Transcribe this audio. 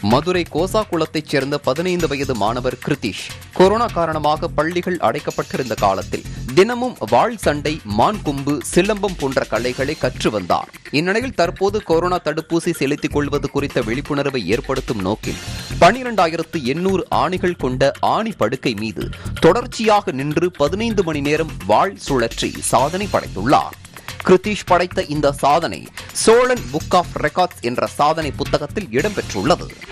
மதுரை கோசாகுளத்தைச் சேர்ந்த பதினைந்து வயது மாணவர் கிருத்திஷ் கொரோனா காரணமாக பள்ளிகள் அடைக்கப்பட்டிருந்த காலத்தில் தினமும் வாழ் சண்டை மான் கொம்பு சிலம்பம் போன்ற கலைகளை கற்று வந்தார் இந்நிலையில் தற்போது கொரோனா தடுப்பூசி செலுத்திக் கொள்வது குறித்த விழிப்புணர்வை ஏற்படுத்தும் நோக்கில் பனிரெண்டாயிரத்து எண்ணூறு ஆணிகள் கொண்ட ஆணி படுக்கை மீது தொடர்ச்சியாக நின்று பதினைந்து மணி நேரம் வாழ் சுழற்றி சாதனை படைத்துள்ளார் கிருத்தீஷ் படைத்த இந்த சாதனை சோழன் புக் ஆஃப் ரெக்கார்ட்ஸ் என்ற சாதனை புத்தகத்தில் இடம்பெற்றுள்ளது